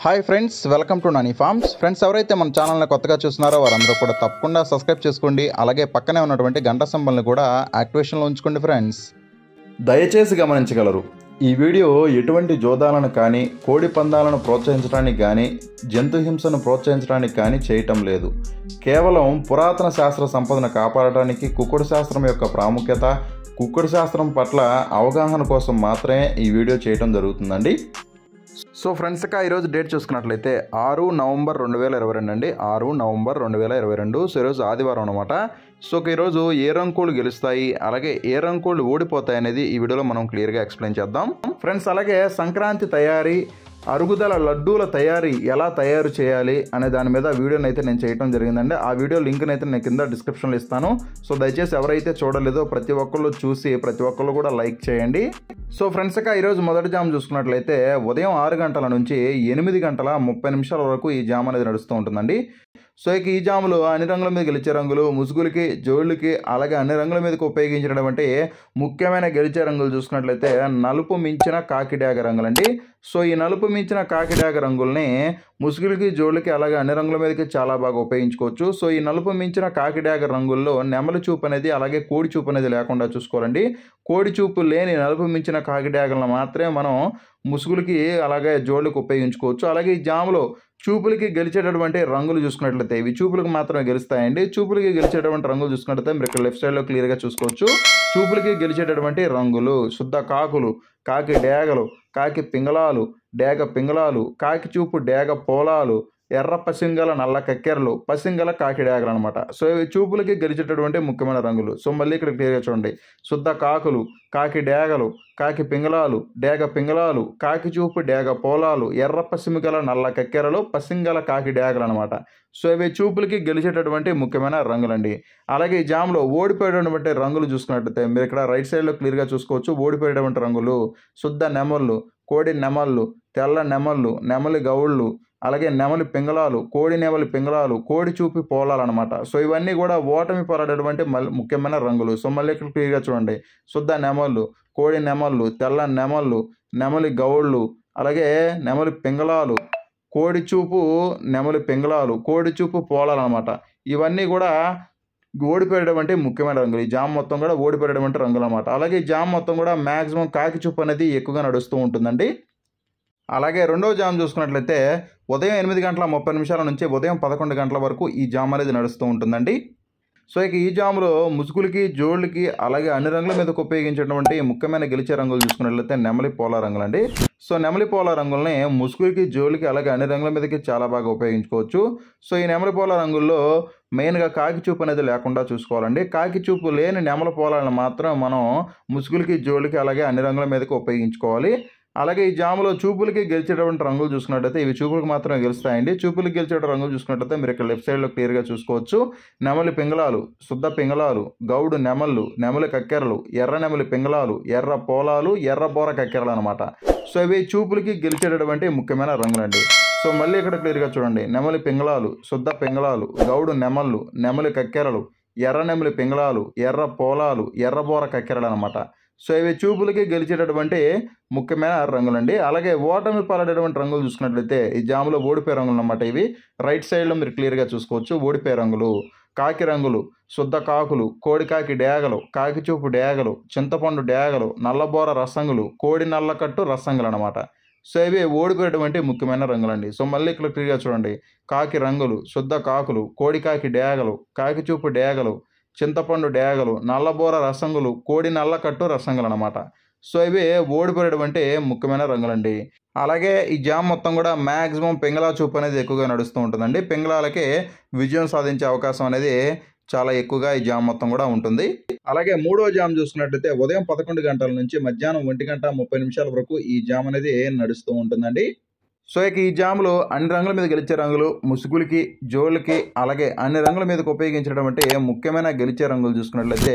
hi friends welcome to Nani farms friends ఎవరైతే మన ఛానల్ని కొత్తగా చూస్తున్నారో వారందరూ కూడా తప్పకుండా సబ్స్క్రైబ్ చేసుకోండి అలాగే పక్కనే ఉన్నటువంటి గంట సింబల్ని కూడా యాక్టివేషన్లో ఉంచుకోండి ఫ్రెండ్స్ దయచేసి గమనించగలరు ఈ వీడియో ఎటువంటి జోదాలను కానీ కోడి పందాలను ప్రోత్సహించడానికి కానీ జంతు హింసను ప్రోత్సహించడానికి కానీ చేయటం లేదు కేవలం పురాతన శాస్త్ర సంపదను కాపాడటానికి కుక్కుడు శాస్త్రం యొక్క ప్రాముఖ్యత కుక్కుడు శాస్త్రం పట్ల అవగాహన కోసం మాత్రమే ఈ వీడియో చేయటం జరుగుతుందండి సో ఫ్రెండ్స్ ఇక ఈరోజు డేట్ చూసుకున్నట్లయితే ఆరు నవంబర్ రెండు వేల ఇరవై రెండు అండి ఆరు నవంబర్ రెండు వేల ఇరవై రెండు సో ఈరోజు ఆదివారం అనమాట సో ఇక ఈరోజు ఏ రంకులు గెలుస్తాయి అలాగే ఏ రంకులు ఓడిపోతాయి అనేది ఈ వీడియోలో మనం క్లియర్గా ఎక్స్ప్లెయిన్ చేద్దాం ఫ్రెండ్స్ అలాగే సంక్రాంతి తయారీ అరుగుదల లడ్డూల తయారీ ఎలా తయారు చేయాలి అనే దాని మీద వీడియోని అయితే నేను చేయడం జరిగిందండి ఆ వీడియో లింక్ని అయితే నేను కింద డిస్క్రిప్షన్లో ఇస్తాను సో దయచేసి ఎవరైతే చూడలేదో ప్రతి ఒక్కళ్ళు చూసి ప్రతి ఒక్కళ్ళు కూడా లైక్ చేయండి సో ఫ్రెండ్స్ ఇక ఈరోజు మొదటి జామ్ చూసుకున్నట్లయితే ఉదయం ఆరు గంటల నుంచి ఎనిమిది గంటల ముప్పై నిమిషాల వరకు ఈ జామ్ అనేది నడుస్తూ ఉంటుందండి సో ఇక ఈ జాములు అన్ని రంగుల మీద గెలిచే రంగులు ముసుగులకి జోళ్ళకి అలాగే అన్ని రంగుల మీదకి ఉపయోగించడం అంటే ముఖ్యమైన గెలిచే రంగులు చూసుకున్నట్లయితే నలుపు మించిన కాకిడాగ రంగులండి సో ఈ నలుపు మించిన కాకిడాగ రంగుల్ని ముసుగులకి జోళ్ళకి అలాగే అన్ని రంగుల మీదకి చాలా బాగా ఉపయోగించుకోవచ్చు సో ఈ నలుపు మించిన కాకిడాగ రంగుల్లో నెమలి చూపు అనేది అలాగే కోడి చూపు అనేది లేకుండా చూసుకోవాలండి కోడి చూపు లేని నలుపు మించిన కాకిడాగలను మాత్రమే మనం ముసుగులకి అలాగే జోళ్ళకి ఉపయోగించుకోవచ్చు అలాగే ఈ జాములో చూపులకి గెలిచేటటువంటి రంగులు చూసుకున్నట్లయితే ఇవి చూపులకు మాత్రమే గెలుస్తాయండి చూపులకి గెలిచేటటువంటి రంగులు చూసుకున్నట్లయితే మీరు ఇక్కడ లెఫ్ట్ సైడ్లో క్లియర్గా చూసుకోవచ్చు చూపులకి గెలిచేటటువంటి రంగులు శుద్ధ కాకులు కాకి డేగలు కాకి పింగళాలు డేగ పింగళాలు కాకి చూపు డేగ పోలాలు ఎర్ర పసింగల నల్ల కక్కెరలు పసింగల కాకి డేగలు అనమాట సో ఇవి చూపులకి గెలిచేటటువంటి ముఖ్యమైన రంగులు సో మళ్ళీ ఇక్కడ క్లియర్గా చూడండి శుద్ధ కాకులు కాకి డేగలు కాకి పింగళాలు డేగ పింగళాలు కాకి చూపు డేగ పోలాలు ఎర్ర పసిమిగల నల్ల కక్కెరలు పసింగల కాకి డేగలు అనమాట సో ఇవి చూపులకి గెలిచేటటువంటి ముఖ్యమైన రంగులండి అలాగే ఈ జామ్లో ఓడిపోయేటటువంటి రంగులు చూసుకున్నట్లయితే మీరు ఇక్కడ రైట్ సైడ్లో క్లియర్గా చూసుకోవచ్చు ఓడిపోయేటువంటి రంగులు శుద్ధ నెమళ్ళు కోడి నెమళ్ళు తెల్ల నెమళ్ళు నెమలి గౌళ్ళు అలాగే నెమలి పింగళాలు కోడి నెమలి పింగళాలు కోడి చూపి పోలాలన్నమాట సో ఇవన్నీ కూడా ఓటమి పడేటువంటి ముఖ్యమైన రంగులు సో మళ్ళీ ఇక్కడ క్లియర్గా చూడండి శుద్ధ నెమళ్ళు కోడి నెమళ్ళు తెల్ల నెమళ్ళు నెమలి గౌళ్ళు అలాగే నెమలి పింగళాలు కోడి చూపు నెమలి పింగళాలు కోడి చూపు పోలాలన్నమాట ఇవన్నీ కూడా ఓడిపోయేటువంటి ముఖ్యమైన రంగులు ఈ జామ్ మొత్తం కూడా ఓడిపోయేటువంటి రంగులు అనమాట అలాగే ఈ జామ్ మొత్తం కూడా మ్యాక్సిమం కాకి చూపు అనేది ఎక్కువగా నడుస్తూ ఉంటుందండి అలాగే రెండవ జామ్ చూసుకున్నట్లయితే ఉదయం ఎనిమిది గంటల ముప్పై నిమిషాల నుంచి ఉదయం పదకొండు గంటల వరకు ఈ జామ్ అనేది నడుస్తూ ఉంటుందండి సో ఇక ఈ జాములో ముసుగులకి జోళ్ళకి అలాగే అన్ని రంగుల మీదకు ఉపయోగించేటువంటి ముఖ్యమైన గెలిచే రంగులు చూసుకున్నట్లయితే నెమలి పోలా రంగులు అండి సో నెమలి పోలా రంగుల్ని ముసుగులకి జోళ్ళకి అలాగే అన్ని రంగుల మీదకి చాలా బాగా ఉపయోగించుకోవచ్చు సో ఈ నెమలి పోల రంగుల్లో మెయిన్గా కాకి చూపు అనేది లేకుండా చూసుకోవాలండి కాకి చూపు లేని నెమల పోలాలను మాత్రం మనం ముసుగులకి జోళ్ళకి అలాగే అన్ని రంగుల మీదకి ఉపయోగించుకోవాలి అలాగే ఈ జాములో చూపులకి గెలిచేటువంటి రంగులు చూసుకున్నట్టయితే ఇవి చూపులకు మాత్రమే గెలుస్తాయండి చూపులకి గెలిచే రంగులు చూసుకున్నట్టయితే మీరు ఇక్కడ లెఫ్ట్ సైడ్లో క్లియర్గా చూసుకోవచ్చు నెమలి పింగళాలు శుద్ధ పింగళాలు గౌడు నెమళ్ళు నెమలి కక్కెరలు ఎర్ర నెమలి పింగళాలు ఎర్ర పోలాలు ఎర్ర బోర కక్కెరలు అనమాట సో ఇవి చూపులకి గెలిచేటటువంటి ముఖ్యమైన రంగులండి సో మళ్ళీ ఇక్కడ క్లియర్గా చూడండి నెమలి పింగళాలు శుద్ధ పింగళాలు గౌడు నెమళ్ళు నెమలి కక్కెరలు ఎర్ర నెమలి పింగళాలు ఎర్ర పోలాలు ఎర్రబోర కక్కెరలు అనమాట సో ఇవి చూపులకి గెలిచేటటువంటి ముఖ్యమైన రంగులండి అలాగే ఓటమి పాలడేటువంటి రంగులు చూసుకున్నట్లయితే ఈ జాములో ఓడిపోయే రంగులు అన్నమాట ఇవి రైట్ సైడ్లో మీరు క్లియర్గా చూసుకోవచ్చు ఓడిపోయే రంగులు కాకి రంగులు శుద్ధ కాకులు కోడికాకి డేగలు కాకి చూపు డేగలు చింతపండు డేగలు నల్లబోర రసంగులు కోడి నల్లకట్టు రసంగులు అనమాట సో ఇవి ఓడిపోయేటువంటి ముఖ్యమైన రంగులండి సో మళ్ళీ ఇక్కడ క్లియర్గా చూడండి కాకి రంగులు శుద్ధ కాకులు కోడికాకి డేగలు కాకి చూపు డేగలు చింతపండు డేగలు నల్లబోర రసంగులు కోడి నల్లకట్టు రసంగులు అనమాట సో ఇవి ఓడిపోయేటువంటి ముఖ్యమైన రంగులండి అలాగే ఈ జామ్ మొత్తం కూడా మ్యాక్సిమం పింగళా చూపు అనేది ఎక్కువగా నడుస్తూ ఉంటుందండి పింగళాలకి విజయం సాధించే అవకాశం అనేది చాలా ఎక్కువగా ఈ జామ్ మొత్తం కూడా ఉంటుంది అలాగే మూడో జామ్ చూసుకున్నట్లయితే ఉదయం పదకొండు గంటల నుంచి మధ్యాహ్నం ఒంటి గంట ముప్పై నిమిషాల వరకు ఈ జామ్ అనేది నడుస్తూ ఉంటుందండి సో ఇక ఈ జాములు అన్ని రంగుల మీద గెలిచే రంగులు ముసుగులకి జోళ్ళకి అలాగే అన్ని రంగుల మీదకి ఉపయోగించడం అంటే ముఖ్యమైన గెలిచే రంగులు చూసుకున్నట్లయితే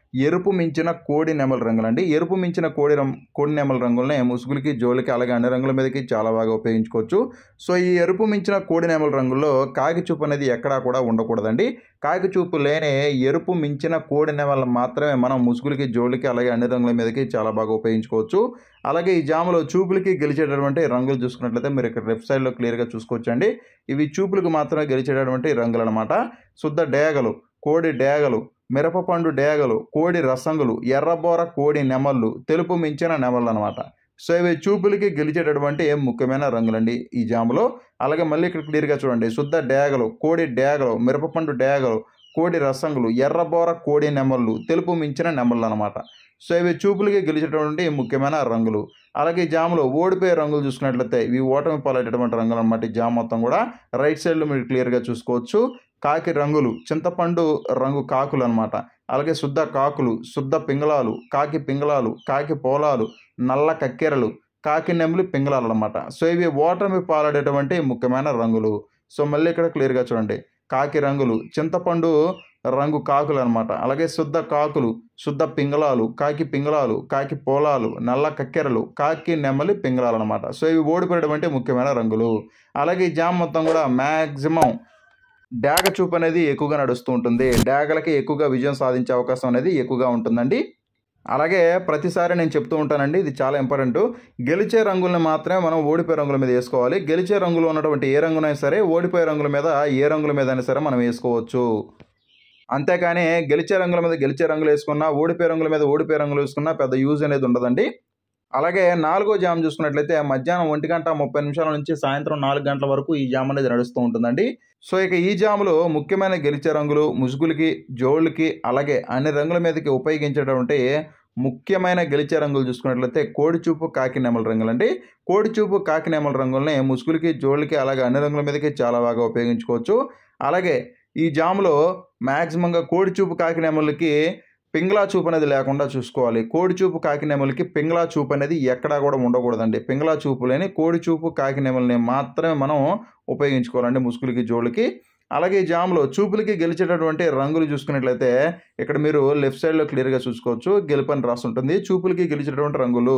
ఎరుపు మించిన కోడి నెమల రంగులండి ఎరుపు మించిన కోడి రం కోడి నెమల రంగులనే ముసుగులకి జోలికి అలాగే అన్ని రంగుల మీదకి చాలా బాగా ఉపయోగించుకోవచ్చు సో ఈ ఎరుపు మించిన కోడి నెమల రంగుల్లో కాకి చూపు అనేది ఎక్కడా కూడా ఉండకూడదండి కాకి చూపు లేని ఎరుపు మించిన కోడి నెమలు మాత్రమే మనం ముసుగులకి జోలికి అలాగే అన్ని రంగుల మీదకి చాలా బాగా ఉపయోగించుకోవచ్చు అలాగే ఈ జాములో చూపులకి గెలిచేటటువంటి రంగులు చూసుకున్నట్లయితే మీరు ఇక్కడ లెఫ్ట్ సైడ్లో క్లియర్గా చూసుకోవచ్చండి ఇవి చూపులకు మాత్రమే గెలిచేటటువంటి రంగులు అనమాట శుద్ధ డేగలు కోడి డేగలు మిరపపండు డేగలు కోడి రసంగులు ఎర్రబోర కోడి నెమళ్ళు తెలుపు మించిన నెమళ్ళు అనమాట సో ఇవి చూపులకి గెలిచేటటువంటి ముఖ్యమైన రంగులండి ఈ జాములో అలాగే మళ్ళీ ఇక్కడ క్లియర్గా చూడండి శుద్ధ డేగలు కోడి డేగలు మిరపపండు డేగలు కోడి రసంగులు ఎర్రబోర కోడి నెమళ్ళు తెలుపు మించిన నెమళ్ళు అనమాట సో ఇవి చూపులకి గెలిచేటటువంటి ముఖ్యమైన రంగులు అలాగే ఈ జాములో ఓడిపోయే రంగులు చూసుకున్నట్లయితే ఇవి ఓటమి పాలయ్యేటటువంటి రంగులు అనమాట ఈ జామ్ మొత్తం కూడా రైట్ సైడ్లో మీరు క్లియర్గా చూసుకోవచ్చు కాకి రంగులు చింతపండు రంగు కాకులు అనమాట అలాగే శుద్ధ కాకులు శుద్ధ పింగళాలు కాకి పింగళాలు కాకి పోలాలు నల్ల కక్కెరలు కాకి నెమ్మిలి పింగళాలు అనమాట సో ఇవి ఓటమి పాలడేటువంటి ముఖ్యమైన రంగులు సో మళ్ళీ ఇక్కడ క్లియర్గా చూడండి కాకి రంగులు చింతపండు రంగు కాకులు అనమాట అలాగే శుద్ధ కాకులు శుద్ధ పింగళాలు కాకి పింగళాలు కాకి పోలాలు నల్ల కక్కెరలు కాకి నెమ్మలి పింగళాలు అనమాట సో ఇవి ఓడిపోయేటువంటి ముఖ్యమైన రంగులు అలాగే ఈ జామ్ మొత్తం కూడా మ్యాక్సిమం డాగ చూపు అనేది ఎక్కువగా నడుస్తూ ఉంటుంది డాగలకి ఎక్కువగా విజయం సాధించే అవకాశం అనేది ఎక్కువగా ఉంటుందండి అలాగే ప్రతిసారి నేను చెప్తూ ఉంటానండి ఇది చాలా ఇంపార్టెంట్ గెలిచే రంగుల్ని మాత్రమే మనం ఓడిపోయే రంగుల మీద వేసుకోవాలి గెలిచే రంగులు ఉన్నటువంటి ఏ రంగునైనా సరే ఓడిపోయే రంగుల మీద ఏ రంగుల మీద అయినా సరే మనం వేసుకోవచ్చు అంతేకాని గెలిచే రంగుల మీద గెలిచే రంగులు వేసుకున్నా ఓడిపోయే రంగుల మీద ఓడిపోయే రంగులు వేసుకున్నా పెద్ద యూజ్ అనేది ఉండదండి అలాగే నాలుగో జామ్ చూసుకున్నట్లయితే మధ్యాహ్నం ఒంటి గంట ముప్పై నిమిషాల నుంచి సాయంత్రం నాలుగు గంటల వరకు ఈ జామ్ అనేది నడుస్తూ ఉంటుందండి సో ఇక ఈ జాములో ముఖ్యమైన గెలిచే రంగులు ముసుగులకి జోళ్ళకి అలాగే అన్ని రంగుల మీదకి ఉపయోగించేటువంటి ముఖ్యమైన గెలిచే రంగులు చూసుకున్నట్లయితే కోడి చూపు కాకి నెమల రంగులు అండి కోడి చూపు కాకి నెమల రంగుల్ని ముసుగులకి జోళ్ళకి అలాగే అన్ని రంగుల మీదకి చాలా బాగా ఉపయోగించుకోవచ్చు అలాగే ఈ జాములో మ్యాక్సిమంగా కోడి చూపు కాకి నెమలకి పింగళా చూపు అనేది లేకుండా చూసుకోవాలి కోడి చూపు కాకి నెమలకి పింగళా చూపు అనేది ఎక్కడా కూడా ఉండకూడదండి పింగళా చూపు లేని కోడి చూపు కాకి నెమల్ని మాత్రమే మనం ఉపయోగించుకోవాలండి ముసుగులకి జోళ్ళకి అలాగే ఈ జామ్లో చూపులకి గెలిచేటటువంటి రంగులు చూసుకున్నట్లయితే ఇక్కడ మీరు లెఫ్ట్ సైడ్లో క్లియర్గా చూసుకోవచ్చు గెలుపని రాసి ఉంటుంది చూపులకి గెలిచేటటువంటి రంగులు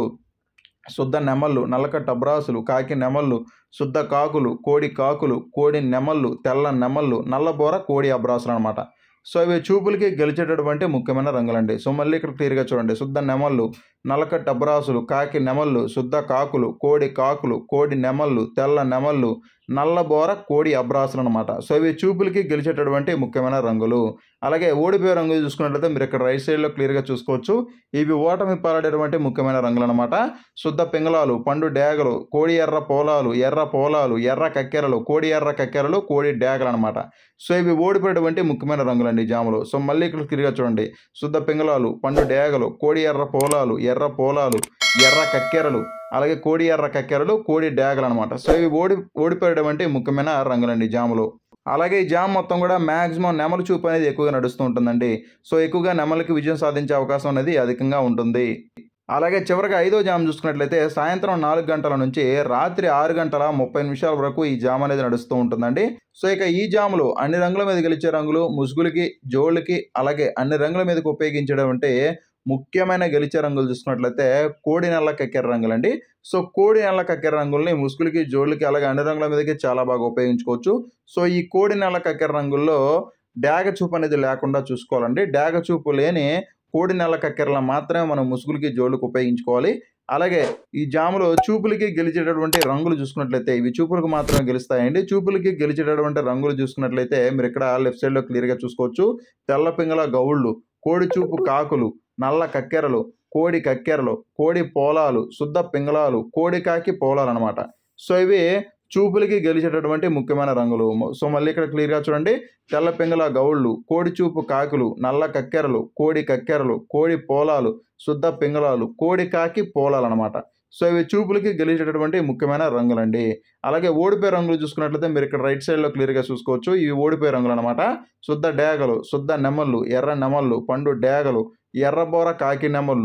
శుద్ధ నెమళ్ళు నల్లకట్ట అబ్రాసులు కాకి నెమళ్ళు శుద్ధ కాకులు కోడి కాకులు కోడి నెమళ్ళు తెల్ల నెమళ్ళు నల్లబోర కోడి అబ్రాసులు అనమాట సో ఇవి చూపులకి గెలిచేటటువంటి ముఖ్యమైన రంగులండి సో మళ్ళీ ఇక్కడ క్లియర్గా చూడండి శుద్ధ నెమళ్ళు నల్లకట్ట అబ్రాసులు కాకి నెమళ్ళు శుద్ధ కాకులు కోడి కాకులు కోడి నెమళ్ళు తెల్ల నెమళ్ళు నల్లబోర కోడి అబ్రాసులు అనమాట సో ఇవి చూపులకి గెలిచేటటువంటి ముఖ్యమైన రంగులు అలాగే ఓడిపోయే రంగులు చూసుకున్నట్లయితే మీరు ఇక్కడ రైట్ సైడ్లో క్లియర్గా చూసుకోవచ్చు ఇవి ఓటమి పాలడేటువంటి ముఖ్యమైన రంగులు అనమాట శుద్ధ పింగళాలు పండు డేగలు కోడి ఎర్ర పోలాలు ఎర్ర పోలాలు ఎర్ర కక్కెరలు కోడి ఎర్ర కక్కెరలు కోడి డేగలు అనమాట సో ఇవి ఓడిపోయేటువంటి ముఖ్యమైన రంగులండి ఈ జాములు సో మళ్ళీ ఇక్కడ క్లియర్గా చూడండి శుద్ధ పింగళాలు పండు డేగలు కోడి ఎర్ర పోలాలు ఎర్ర పోలాలు ఎర్ర కక్కెరలు అలాగే కోడి ఎర్ర కక్కెరలు కోడి డేగలు అనమాట సో ఇవి ఓడి ఓడిపోయేటువంటి ముఖ్యమైన రంగులండి ఈ జాములు అలాగే ఈ జామ్ మొత్తం కూడా మ్యాక్సిమం నెమలి చూపు అనేది ఎక్కువగా నడుస్తూ ఉంటుందండి సో ఎక్కువగా నెమలికి విజయం సాధించే అవకాశం అనేది అధికంగా ఉంటుంది అలాగే చివరిగా ఐదో జామ్ చూసుకున్నట్లయితే సాయంత్రం నాలుగు గంటల నుంచి రాత్రి ఆరు గంటల ముప్పై నిమిషాల వరకు ఈ జామ్ అనేది నడుస్తూ ఉంటుందండి సో ఇక ఈ జాములు అన్ని రంగుల మీద గెలిచే రంగులు ముసుగులకి జోళ్ళకి అలాగే అన్ని రంగుల మీదకి ఉపయోగించడం అంటే ముఖ్యమైన గెలిచే రంగులు చూసుకున్నట్లయితే కోడి నల్ల కక్కెర రంగులండి సో కోడి నల్ల కక్కెర రంగుల్ని ముసుగులకి జోళ్ళకి అలాగే అన్ని రంగుల మీదకి చాలా బాగా ఉపయోగించుకోవచ్చు సో ఈ కోడి నల్ల కక్కెర రంగుల్లో డాగ చూపు అనేది లేకుండా చూసుకోవాలండి డాగ చూపు లేని కోడి నల్ల కక్కెరల మాత్రమే మనం ముసుగులకి జోళ్ళకి ఉపయోగించుకోవాలి అలాగే ఈ జాములో చూపులకి గెలిచేటటువంటి రంగులు చూసుకున్నట్లయితే ఇవి చూపులకు మాత్రమే గెలుస్తాయండి చూపులకి గెలిచేటటువంటి రంగులు చూసుకున్నట్లయితే మీరు ఇక్కడ లెఫ్ట్ సైడ్లో క్లియర్గా చూసుకోవచ్చు తెల్ల పింగళ గౌళ్ళు కోడి చూపు కాకులు నల్ల కక్కెరలు కోడి కక్కెరలు కోడి పోలాలు శుద్ధ పింగళాలు కోడి కాకి పోలాలు అనమాట సో ఇవి చూపులకి గెలిచేటటువంటి ముఖ్యమైన రంగులు సో మళ్ళీ ఇక్కడ క్లియర్గా చూడండి తెల్ల పింగళ గౌళ్ళు కోడి చూపు కాకులు నల్ల కక్కెరలు కోడి కక్కెరలు కోడి పోలాలు శుద్ధ పింగళాలు కోడి కాకి పోలాలు అనమాట సో ఇవి చూపులకి గెలిచేటటువంటి ముఖ్యమైన రంగులండి అలాగే ఓడిపోయే రంగులు చూసుకున్నట్లయితే మీరు ఇక్కడ రైట్ సైడ్లో క్లియర్గా చూసుకోవచ్చు ఇవి ఓడిపోయే రంగులు అనమాట శుద్ధ డేగలు శుద్ధ నెమళ్ళు ఎర్ర నెమళ్ళు పండు డేగలు ఎర్రబోర కాకి నెమళ్ళు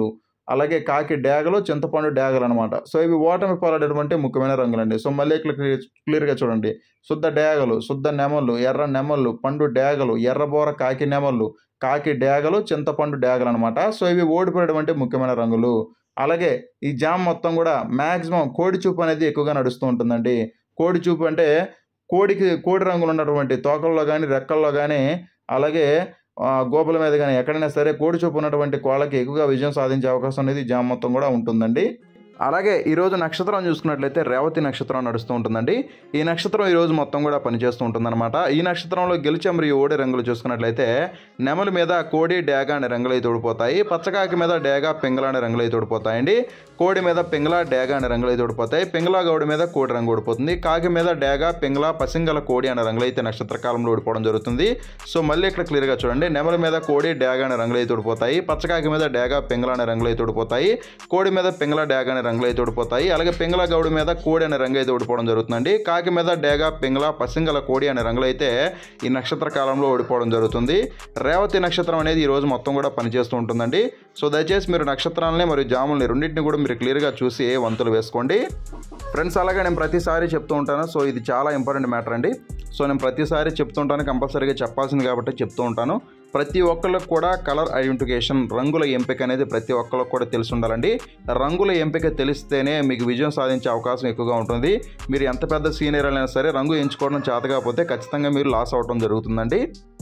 అలాగే కాకి డేగలు చింతపండు డేగలు అనమాట సో ఇవి ఓటమి పాలడేటువంటి ముఖ్యమైన రంగులండి సో మళ్ళీ ఇక్కడ క్లియర్- క్లియర్గా చూడండి శుద్ధ డేగలు శుద్ధ నెమళ్ళు ఎర్ర నెమళ్ళు పండు డేగలు ఎర్రబోర కాకి నెమళ్ళు కాకి డేగలు చింతపండు డేగలు అనమాట సో ఇవి ఓడిపోయేటువంటి ముఖ్యమైన రంగులు అలాగే ఈ జామ్ మొత్తం కూడా మ్యాక్సిమం కోడి చూపు అనేది ఎక్కువగా నడుస్తూ ఉంటుందండి కోడి చూపు అంటే కోడికి కోడి రంగులు ఉన్నటువంటి తోకల్లో కానీ రెక్కల్లో కానీ అలాగే ఆ, గోపుల మీద కానీ ఎక్కడైనా సరే కోడి చూపు ఉన్నటువంటి కోళ్ళకి ఎక్కువగా విజయం సాధించే అవకాశం అనేది ఈ జామ్ మొత్తం కూడా ఉంటుందండి అలాగే ఈరోజు నక్షత్రం చూసుకున్నట్లయితే రేవతి నక్షత్రం నడుస్తూ ఉంటుందండి ఈ నక్షత్రం ఈరోజు మొత్తం కూడా పనిచేస్తూ ఉంటుందన్నమాట ఈ నక్షత్రంలో గెలిచే మరియు ఓడి రంగులు చూసుకున్నట్లయితే నెమలి మీద కోడి డేగ అనే రంగులు అయితే ఊడిపోతాయి పచ్చకాకి మీద డేగ పింగళ అనే రంగులు అయితే ఊడిపోతాయండి కోడి మీద పింగళ డేగ అనే రంగులు అయితే ఊడిపోతాయి పింగళ గౌడి మీద కోడి రంగు ఊడిపోతుంది కాకి మీద డేగ పింగళ పసింగల కోడి అనే రంగులు అయితే నక్షత్ర కాలంలో ఊడిపోవడం జరుగుతుంది సో మళ్ళీ ఇక్కడ క్లియర్గా చూడండి నెమలి మీద కోడి డేగ అనే రంగులు అయితే ఊడిపోతాయి పచ్చకాకి మీద డేగ పింగళ అనే రంగులు అయితే ఊడిపోతాయి కోడి మీద పింగళ డేగ అనే రంగులు అయితే ఊడిపోతాయి అలాగే పింగళ గౌడి మీద కోడి అనే రంగు అయితే ఊడిపోవడం జరుగుతుందండి కాకి మీద డేగ పింగళ పసింగల కోడి అనే రంగులు అయితే ఈ నక్షత్ర కాలంలో ఓడిపోవడం జరుగుతుంది రేవతి నక్షత్రం అనేది ఈ రోజు మొత్తం కూడా పనిచేస్తూ ఉంటుందండి సో దయచేసి మీరు నక్షత్రాలని మరియు జాముల్ని రెండింటిని కూడా మీరు క్లియర్గా చూసి వంతులు వేసుకోండి ఫ్రెండ్స్ అలాగే నేను ప్రతిసారి చెప్తూ ఉంటాను సో ఇది చాలా ఇంపార్టెంట్ మ్యాటర్ అండి సో నేను ప్రతిసారి చెప్తూ ఉంటాను కంపల్సరీగా చెప్పాల్సింది కాబట్టి చెప్తూ ఉంటాను ప్రతి ఒక్కళ్ళకి కూడా కలర్ ఐడెంటిఫికేషన్ రంగుల ఎంపిక అనేది ప్రతి ఒక్కళ్ళకి కూడా తెలిసి ఉండాలండి రంగుల ఎంపిక తెలిస్తేనే మీకు విజయం సాధించే అవకాశం ఎక్కువగా ఉంటుంది మీరు ఎంత పెద్ద సీనియర్ అయినా సరే రంగు ఎంచుకోవడం చేత కాకపోతే ఖచ్చితంగా మీరు లాస్ అవడం జరుగుతుందండి